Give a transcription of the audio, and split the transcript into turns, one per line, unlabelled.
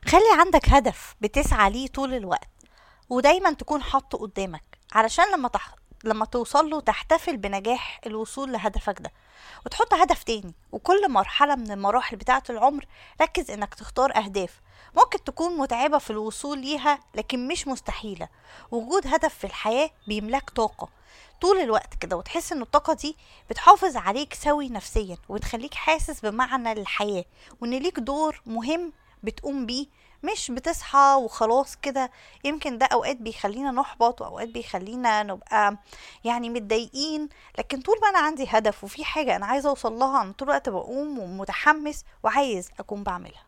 خلي عندك هدف بتسعى ليه طول الوقت ودايما تكون حاطه قدامك علشان لما تح... لما توصل له تحتفل بنجاح الوصول لهدفك ده وتحط هدف تاني وكل مرحلة من المراحل بتاعة العمر ركز انك تختار اهداف ممكن تكون متعبة في الوصول ليها لكن مش مستحيلة وجود هدف في الحياة بيملاك طاقة طول الوقت كده وتحس ان الطاقة دي بتحافظ عليك سوي نفسيا وتخليك حاسس بمعنى للحياة وان ليك دور مهم بتقوم بيه مش بتصحى وخلاص كده يمكن ده اوقات بيخلينا نحبط واوقات بيخلينا نبقى يعني متضايقين لكن طول ما انا عندي هدف وفي حاجة انا عايزة اوصل لها انا طول الوقت بقوم ومتحمس وعايز اكون بعملها